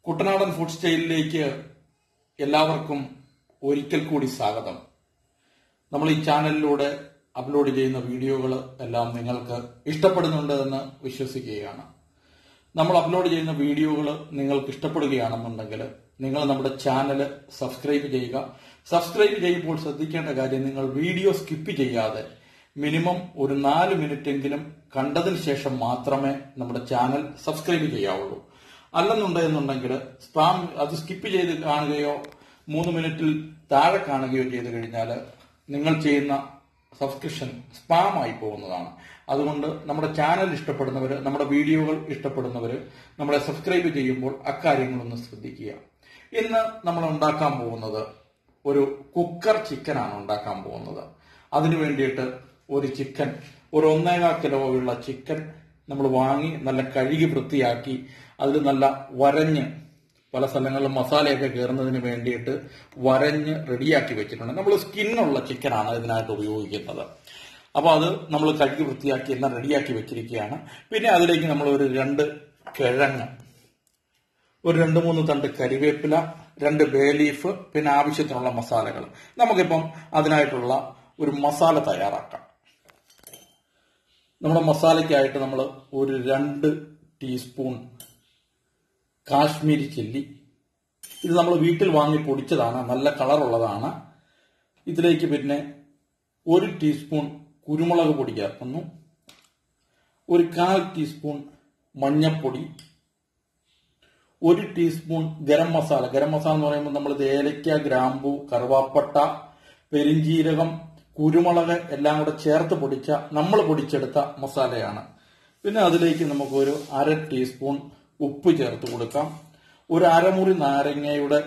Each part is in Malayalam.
കുട്ടനാടൻ ഫുഡ് സ്റ്റൈലിലേക്ക് എല്ലാവർക്കും ഒരിക്കൽ കൂടി സ്വാഗതം നമ്മൾ ഈ ചാനലിലൂടെ അപ്ലോഡ് ചെയ്യുന്ന വീഡിയോകൾ എല്ലാം നിങ്ങൾക്ക് ഇഷ്ടപ്പെടുന്നുണ്ട് എന്ന് വിശ്വസിക്കുകയാണ് നമ്മൾ അപ്ലോഡ് ചെയ്യുന്ന വീഡിയോകൾ നിങ്ങൾക്ക് ഇഷ്ടപ്പെടുകയാണെന്നുണ്ടെങ്കിൽ നിങ്ങൾ നമ്മുടെ ചാനൽ സബ്സ്ക്രൈബ് ചെയ്യുക സബ്സ്ക്രൈബ് ചെയ്യുമ്പോൾ ശ്രദ്ധിക്കേണ്ട കാര്യം നിങ്ങൾ വീഡിയോ സ്കിപ്പ് ചെയ്യാതെ മിനിമം ഒരു നാല് മിനിറ്റെങ്കിലും കണ്ടതിന് ശേഷം മാത്രമേ നമ്മുടെ ചാനൽ സബ്സ്ക്രൈബ് ചെയ്യാവുള്ളൂ അല്ലെന്നുണ്ടെന്നുണ്ടെങ്കിൽ സ്പാം അത് സ്കിപ്പ് ചെയ്ത് കാണുകയോ മൂന്ന് മിനിറ്റിൽ താഴെ കാണുകയോ ചെയ്തു കഴിഞ്ഞാൽ നിങ്ങൾ ചെയ്യുന്ന സബ്സ്ക്രിപ്ഷൻ സ്പാം ആയി പോകുന്നതാണ് അതുകൊണ്ട് നമ്മുടെ ചാനൽ ഇഷ്ടപ്പെടുന്നവർ നമ്മുടെ വീഡിയോകൾ ഇഷ്ടപ്പെടുന്നവർ നമ്മളെ സബ്സ്ക്രൈബ് ചെയ്യുമ്പോൾ അക്കാര്യങ്ങളൊന്ന് ശ്രദ്ധിക്കുക ഇന്ന് നമ്മൾ ഉണ്ടാക്കാൻ പോകുന്നത് ഒരു കുക്കർ ചിക്കനാണ് ഉണ്ടാക്കാൻ പോകുന്നത് അതിനു വേണ്ടിയിട്ട് ഒരു ചിക്കൻ ഒരു ഒന്നേകാൽ കിലോ ഉള്ള ചിക്കൻ നമ്മൾ വാങ്ങി നല്ല കഴുകി വൃത്തിയാക്കി അതിൽ നല്ല വരഞ്ഞ് പല സ്ഥലങ്ങളിലും മസാലയൊക്കെ കയറുന്നതിന് വേണ്ടിയിട്ട് വരഞ്ഞ് റെഡിയാക്കി വെച്ചിട്ടുണ്ട് നമ്മൾ സ്കിന്നുള്ള ചിക്കനാണ് ഇതിനായിട്ട് ഉപയോഗിക്കുന്നത് അപ്പോൾ അത് നമ്മൾ കഴുകി വൃത്തിയാക്കി എല്ലാം റെഡിയാക്കി വെച്ചിരിക്കുകയാണ് പിന്നെ അതിലേക്ക് നമ്മൾ ഒരു രണ്ട് കിഴങ്ങ് ഒരു രണ്ട് മൂന്ന് തണ്ട് കരിവേപ്പില രണ്ട് ബേ ലീഫ് പിന്നെ ആവശ്യത്തിനുള്ള മസാലകൾ നമുക്കിപ്പം അതിനായിട്ടുള്ള ഒരു മസാല തയ്യാറാക്കാം നമ്മുടെ മസാലയ്ക്കായിട്ട് നമ്മൾ ഒരു രണ്ട് ടീസ്പൂൺ കാശ്മീരി ചില്ലി ഇത് നമ്മൾ വീട്ടിൽ വാങ്ങി പൊടിച്ചതാണ് നല്ല കളറുള്ളതാണ് ഇതിലേക്ക് പിന്നെ ഒരു ടീസ്പൂൺ കുരുമുളക് പൊടി ചേർക്കുന്നു ഒരു കാൽ ടീസ്പൂൺ മഞ്ഞൾപ്പൊടി ഒരു ടീസ്പൂൺ ഗരം മസാല ഗരം മസാല എന്ന് പറയുമ്പോൾ നമ്മൾ ഏലക്ക ഗ്രാമ്പു കറുവാപ്പട്ട പെരിഞ്ചീരകം കുരുമുളക് എല്ലാം കൂടെ ചേർത്ത് പൊടിച്ച നമ്മൾ പൊടിച്ചെടുത്ത മസാലയാണ് പിന്നെ അതിലേക്ക് നമുക്കൊരു അര ടീസ്പൂൺ ഉപ്പ് ചേർത്ത് കൊടുക്കാം ഒരു അരമുറി നാരങ്ങയുടെ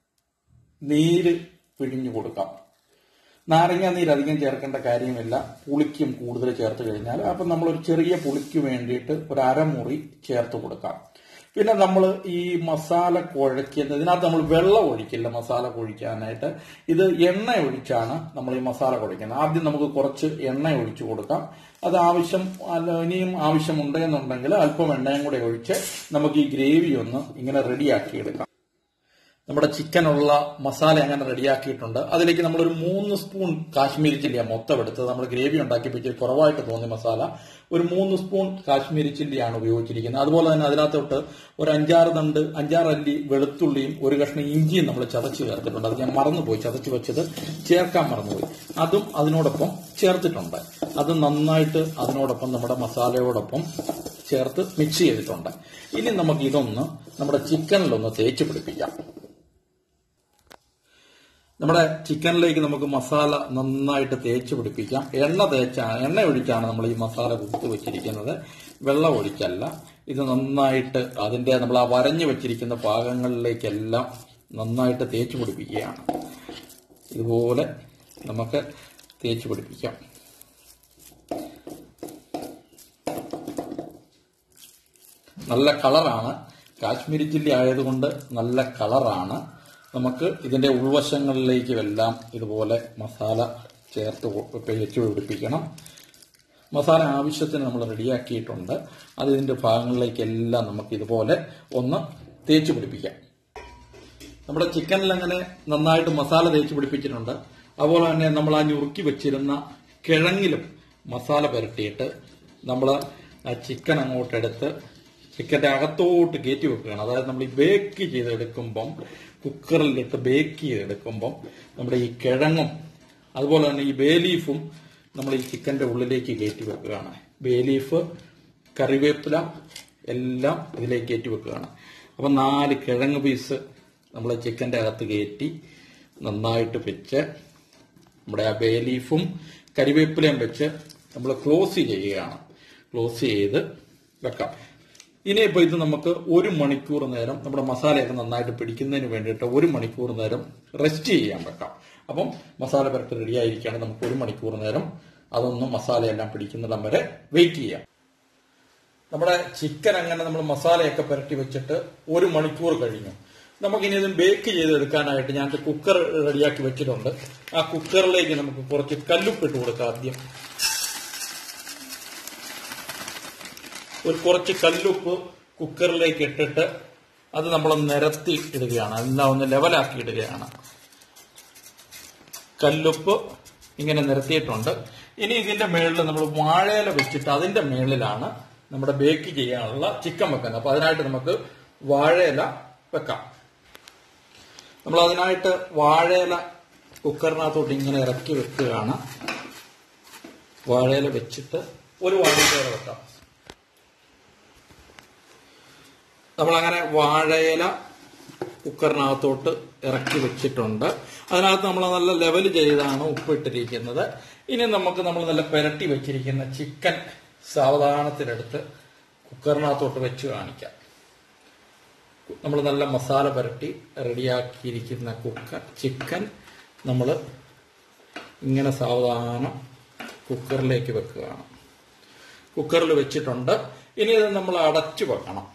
നീര് പിഴിഞ്ഞു കൊടുക്കാം നാരങ്ങ നീര് അധികം ചേർക്കേണ്ട കാര്യമില്ല പുളിക്കും കൂടുതൽ ചേർത്ത് കഴിഞ്ഞാൽ അപ്പം നമ്മൾ ഒരു ചെറിയ പുളിക്ക് വേണ്ടിയിട്ട് ഒരു അരമുറി ചേർത്ത് കൊടുക്കാം പിന്നെ നമ്മൾ ഈ മസാല കുഴയ്ക്കുന്നത് ഇതിനകത്ത് നമ്മൾ വെള്ളം ഒഴിക്കില്ല മസാല കുഴിക്കാനായിട്ട് ഇത് എണ്ണ ഒഴിച്ചാണ് നമ്മൾ ഈ മസാല കുഴയ്ക്കുന്നത് ആദ്യം നമുക്ക് കുറച്ച് എണ്ണ ഒഴിച്ചു കൊടുക്കാം അത് ആവശ്യം അല്ല ഇനിയും ആവശ്യമുണ്ട് എന്നുണ്ടെങ്കിൽ അല്പം എണ്ണയും കൂടെ ഒഴിച്ച് നമുക്ക് ഈ ഗ്രേവി ഒന്ന് ഇങ്ങനെ റെഡിയാക്കി എടുക്കാം നമ്മുടെ ചിക്കനുള്ള മസാല അങ്ങനെ റെഡിയാക്കിയിട്ടുണ്ട് അതിലേക്ക് നമ്മളൊരു മൂന്ന് സ്പൂൺ കാശ്മീരി ചില്ലിയാണ് മൊത്തം എടുത്തത് നമ്മൾ ഗ്രേവി ഉണ്ടാക്കിയപ്പോൾ ഇച്ചിരി കുറവായിട്ട് തോന്നിയ മസാല ഒരു മൂന്ന് സ്പൂൺ കാശ്മീരി ചില്ലിയാണ് ഉപയോഗിച്ചിരിക്കുന്നത് അതുപോലെ തന്നെ അതിനകത്തോട്ട് ഒരു അഞ്ചാറ് തണ്ട് അഞ്ചാറ് അല്ലി വെളുത്തുള്ളിയും ഒരു കഷ്ണം ഇഞ്ചിയും നമ്മൾ ചതച്ച് ചേർത്തിട്ടുണ്ട് അത് ഞാൻ മറന്നുപോയി ചതച്ച് വെച്ചത് ചേർക്കാൻ മറന്നുപോയി അതും അതിനോടൊപ്പം ചേർത്തിട്ടുണ്ട് അത് നന്നായിട്ട് അതിനോടൊപ്പം നമ്മുടെ മസാലയോടൊപ്പം ചേർത്ത് മിക്സ് ചെയ്തിട്ടുണ്ട് ഇനി നമുക്ക് ഇതൊന്ന് നമ്മുടെ ചിക്കനിലൊന്ന് തേച്ച് പിടിപ്പിക്കാം നമ്മുടെ ചിക്കനിലേക്ക് നമുക്ക് മസാല നന്നായിട്ട് തേച്ച് പിടിപ്പിക്കാം എണ്ണ തേച്ചാണ് എണ്ണ ഒഴിച്ചാണ് നമ്മൾ ഈ മസാല കുത്തി വെച്ചിരിക്കുന്നത് വെള്ളം ഒഴിച്ചല്ല ഇത് നന്നായിട്ട് അതിന്റെ നമ്മൾ ആ വരഞ്ഞു വെച്ചിരിക്കുന്ന ഭാഗങ്ങളിലേക്കെല്ലാം നന്നായിട്ട് തേച്ച് പിടിപ്പിക്കുകയാണ് ഇതുപോലെ നമുക്ക് തേച്ച് പിടിപ്പിക്കാം നല്ല കളറാണ് കാശ്മീരി ചില്ലി ആയതുകൊണ്ട് നല്ല കളറാണ് നമുക്ക് ഇതിന്റെ ഉൾവശങ്ങളിലേക്കും എല്ലാം ഇതുപോലെ മസാല ചേർത്ത് വെച്ച് പിടിപ്പിക്കണം മസാല ആവശ്യത്തിന് നമ്മൾ റെഡിയാക്കിയിട്ടുണ്ട് അത് ഇതിന്റെ ഭാഗങ്ങളിലേക്കെല്ലാം നമുക്ക് ഇതുപോലെ ഒന്ന് തേച്ച് പിടിപ്പിക്കാം നമ്മുടെ ചിക്കനിൽ അങ്ങനെ നന്നായിട്ട് മസാല തേച്ച് പിടിപ്പിച്ചിട്ടുണ്ട് അതുപോലെ തന്നെ നമ്മൾ ആ ഞുറുക്കി വെച്ചിരുന്ന കിഴങ്ങിലും മസാല പുരട്ടിയിട്ട് നമ്മൾ ആ ചിക്കൻ അങ്ങോട്ടെടുത്ത് ചിക്കന്റെ അകത്തോട്ട് കയറ്റി വെക്കുകയാണ് അതായത് നമ്മൾ ഈ ബേക്ക് ചെയ്തെടുക്കുമ്പം കുക്കറിലിട്ട് ബേക്ക് ചെയ്തെടുക്കുമ്പം നമ്മുടെ ഈ കിഴങ്ങും അതുപോലെ തന്നെ ഈ ബേലീഫും നമ്മൾ ഈ ചിക്കന്റെ ഉള്ളിലേക്ക് കയറ്റി വെക്കുകയാണ് ബേലീഫ് കറിവേപ്പില എല്ലാം ഇതിലേക്ക് കയറ്റി വെക്കുകയാണ് അപ്പം നാല് കിഴങ്ങ് പീസ് നമ്മൾ ചിക്കന്റെ അകത്ത് കയറ്റി നന്നായിട്ട് വെച്ച് നമ്മുടെ ആ ബേലീഫും കരിവേപ്പിലയും വെച്ച് നമ്മൾ ക്ലോസ് ചെയ്യുകയാണ് ക്ലോസ് ചെയ്ത് വെക്കാം ഇനിയിപ്പോൾ ഇത് നമുക്ക് ഒരു മണിക്കൂർ നേരം നമ്മുടെ മസാലയൊക്കെ നന്നായിട്ട് പിടിക്കുന്നതിന് വേണ്ടിയിട്ട് ഒരു മണിക്കൂർ നേരം റെസ്റ്റ് ചെയ്യാൻ വെക്കാം അപ്പം മസാല പുരട്ട് റെഡി ആയിരിക്കുകയാണ് നമുക്ക് ഒരു മണിക്കൂർ നേരം അതൊന്നും മസാലയെല്ലാം പിടിക്കുന്നിടം വരെ വെയിറ്റ് ചെയ്യാം നമ്മുടെ ചിക്കൻ അങ്ങനെ നമ്മൾ മസാലയൊക്കെ പുരട്ടി വെച്ചിട്ട് ഒരു മണിക്കൂർ കഴിഞ്ഞു നമുക്കിനി ഇത് ബേക്ക് ചെയ്തെടുക്കാനായിട്ട് ഞാൻ കുക്കർ റെഡിയാക്കി വെച്ചിട്ടുണ്ട് ആ കുക്കറിലേക്ക് നമുക്ക് കുറച്ച് കല്ലുപ്പിട്ട് കൊടുക്കാം ആദ്യം ഒരു കുറച്ച് കല്ലുപ്പ് കുക്കറിലേക്ക് ഇട്ടിട്ട് അത് നമ്മൾ നിരത്തി ഇടുകയാണ് എല്ലാം ഒന്ന് ലെവലാക്കി ഇടുകയാണ് കല്ലുപ്പ് ഇങ്ങനെ നിരത്തിയിട്ടുണ്ട് ഇനി ഇതിന്റെ മുകളിൽ നമ്മൾ വാഴയില വെച്ചിട്ട് അതിന്റെ മുകളിലാണ് നമ്മുടെ ബേക്ക് ചെയ്യാനുള്ള ചിക്കൻ വെക്കുന്നത് അപ്പൊ അതിനായിട്ട് നമുക്ക് വാഴയില വെക്കാം നമ്മൾ അതിനായിട്ട് വാഴയില കുക്കറിനകത്തോട്ട് ഇങ്ങനെ ഇറക്കി വെക്കുകയാണ് വാഴയില വെച്ചിട്ട് ഒരു വാഴയില വെക്കാം നമ്മളങ്ങനെ വാഴയില കുക്കറിനകത്തോട്ട് ഇറക്കി വെച്ചിട്ടുണ്ട് അതിനകത്ത് നമ്മൾ നല്ല ലെവൽ ചെയ്താണ് ഉപ്പിട്ടിരിക്കുന്നത് ഇനി നമുക്ക് നമ്മൾ നല്ല പുരട്ടി വെച്ചിരിക്കുന്ന ചിക്കൻ സാവധാനത്തിലെടുത്ത് കുക്കറിനകത്തോട്ട് വെച്ച് കാണിക്കാം നമ്മൾ നല്ല മസാല പുരട്ടി റെഡിയാക്കിയിരിക്കുന്ന കുക്കർ ചിക്കൻ നമ്മൾ ഇങ്ങനെ സാവധാനം കുക്കറിലേക്ക് വെക്കുകയാണ് കുക്കറിൽ വെച്ചിട്ടുണ്ട് ഇനി ഇത് നമ്മൾ അടച്ചു വെക്കണം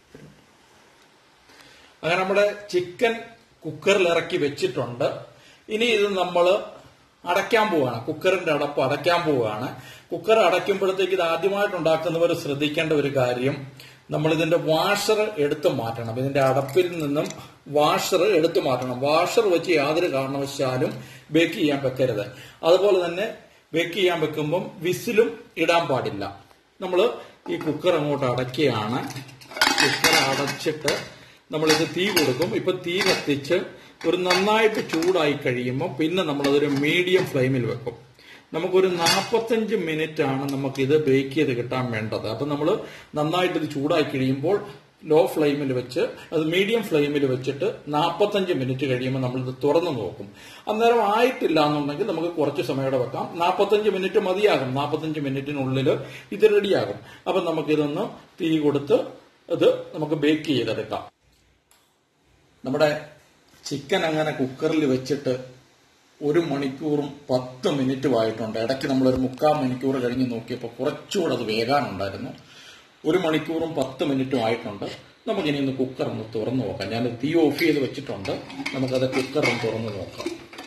അങ്ങനെ നമ്മുടെ ചിക്കൻ കുക്കറിൽ ഇറക്കി വെച്ചിട്ടുണ്ട് ഇനി ഇത് നമ്മൾ അടയ്ക്കാൻ പോവുകയാണ് കുക്കറിന്റെ അടപ്പ് അടയ്ക്കാൻ പോവുകയാണ് കുക്കർ അടയ്ക്കുമ്പോഴത്തേക്ക് ഇത് ആദ്യമായിട്ട് ഉണ്ടാക്കുന്നവർ ശ്രദ്ധിക്കേണ്ട ഒരു കാര്യം നമ്മൾ ഇതിന്റെ വാഷർ എടുത്തു മാറ്റണം ഇതിന്റെ അടപ്പിൽ നിന്നും വാഷർ എടുത്തു മാറ്റണം വാഷർ വെച്ച് യാതൊരു കാരണവശാലും ബേക്ക് ചെയ്യാൻ വെക്കരുത് അതുപോലെ തന്നെ ബേക്ക് ചെയ്യാൻ വെക്കുമ്പം വിസിലും ഇടാൻ പാടില്ല നമ്മൾ ഈ കുക്കർ അങ്ങോട്ട് അടയ്ക്കുകയാണ് കുക്കർ അടച്ചിട്ട് നമ്മളിത് തീ കൊടുക്കും ഇപ്പൊ തീ കത്തിച്ച് ഒരു നന്നായിട്ട് ചൂടായി കഴിയുമ്പോൾ പിന്നെ നമ്മളതൊരു മീഡിയം ഫ്ലെയിമിൽ വെക്കും നമുക്കൊരു നാൽപ്പത്തഞ്ച് മിനിറ്റ് ആണ് നമുക്കിത് ബേക്ക് ചെയ്ത് കിട്ടാൻ വേണ്ടത് അപ്പൊ നമ്മൾ നന്നായിട്ട് ഇത് ചൂടായി കഴിയുമ്പോൾ ലോ ഫ്ലെയിമിൽ വെച്ച് അത് മീഡിയം ഫ്ലെയിമിൽ വെച്ചിട്ട് നാൽപ്പത്തഞ്ച് മിനിറ്റ് കഴിയുമ്പോൾ നമ്മളിത് തുറന്നു നോക്കും അന്നേരം ആയിട്ടില്ല എന്നുണ്ടെങ്കിൽ നമുക്ക് കുറച്ച് സമയം വെക്കാം നാൽപ്പത്തഞ്ച് മിനിറ്റ് മതിയാകും നാൽപ്പത്തഞ്ച് മിനിറ്റിനുള്ളിൽ ഇത് റെഡിയാകും അപ്പൊ നമുക്കിതൊന്ന് തീ കൊടുത്ത് ഇത് നമുക്ക് ബേക്ക് ചെയ്തെടുക്കാം നമ്മുടെ ചിക്കൻ അങ്ങനെ കുക്കറിൽ വെച്ചിട്ട് ഒരു മണിക്കൂറും പത്ത് മിനിറ്റും ആയിട്ടുണ്ട് ഇടയ്ക്ക് നമ്മളൊരു മുക്കാൽ മണിക്കൂർ കഴിഞ്ഞ് നോക്കിയപ്പോൾ കുറച്ചുകൂടെ അത് വേകാനുണ്ടായിരുന്നു ഒരു മണിക്കൂറും പത്ത് മിനിറ്റും ആയിട്ടുണ്ട് നമുക്കിനി ഒന്ന് കുക്കർ ഒന്ന് തുറന്നു നോക്കാം ഞാൻ തീ ഓഫ് ചെയ്ത് വെച്ചിട്ടുണ്ട് നമുക്കത് കുക്കർ ഒന്ന് തുറന്നു നോക്കാം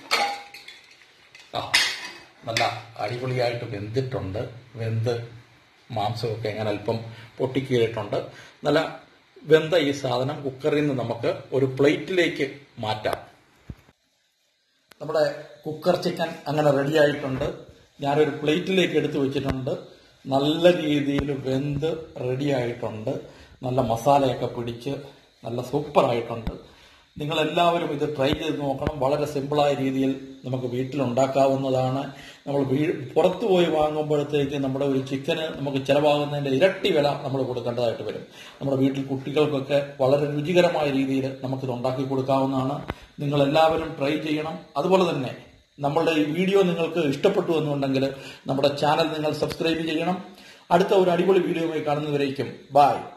ആ നല്ല അടിപൊളിയായിട്ട് വെന്തിട്ടുണ്ട് വെന്ത് മാംസമൊക്കെ ഇങ്ങനെ അല്പം പൊട്ടിക്കീഴിട്ടുണ്ട് നല്ല വെന്ത ഈ സാധനം കുക്കറിൽ നിന്ന് നമുക്ക് ഒരു പ്ലേറ്റിലേക്ക് മാറ്റാം നമ്മുടെ കുക്കർ ചിക്കൻ അങ്ങനെ റെഡി ആയിട്ടുണ്ട് ഞാനൊരു പ്ലേറ്റിലേക്ക് എടുത്തു വെച്ചിട്ടുണ്ട് നല്ല രീതിയിൽ വെന്ത് റെഡി ആയിട്ടുണ്ട് നല്ല മസാലയൊക്കെ പിടിച്ച് നല്ല സൂപ്പർ ആയിട്ടുണ്ട് നിങ്ങൾ എല്ലാവരും ഇത് ട്രൈ ചെയ്ത് നോക്കണം വളരെ സിമ്പിളായ രീതിയിൽ നമുക്ക് വീട്ടിൽ ഉണ്ടാക്കാവുന്നതാണ് നമ്മൾ വീ- പുറത്തു പോയി വാങ്ങുമ്പോഴത്തേക്ക് നമ്മുടെ ഒരു ചിക്കന് നമുക്ക് ചിലവാകുന്നതിന്റെ ഇരട്ടി വില നമ്മൾ കൊടുക്കേണ്ടതായിട്ട് വരും നമ്മുടെ വീട്ടിൽ കുട്ടികൾക്കൊക്കെ വളരെ രുചികരമായ രീതിയിൽ നമുക്കിത് ഉണ്ടാക്കി കൊടുക്കാവുന്നതാണ് നിങ്ങൾ എല്ലാവരും ട്രൈ ചെയ്യണം അതുപോലെ തന്നെ നമ്മളുടെ ഈ വീഡിയോ നിങ്ങൾക്ക് ഇഷ്ടപ്പെട്ടു എന്നുണ്ടെങ്കിൽ നമ്മുടെ ചാനൽ നിങ്ങൾ സബ്സ്ക്രൈബ് ചെയ്യണം അടുത്ത ഒരു അടിപൊളി വീഡിയോയുമായി കാണുന്നവരേക്കും ബൈ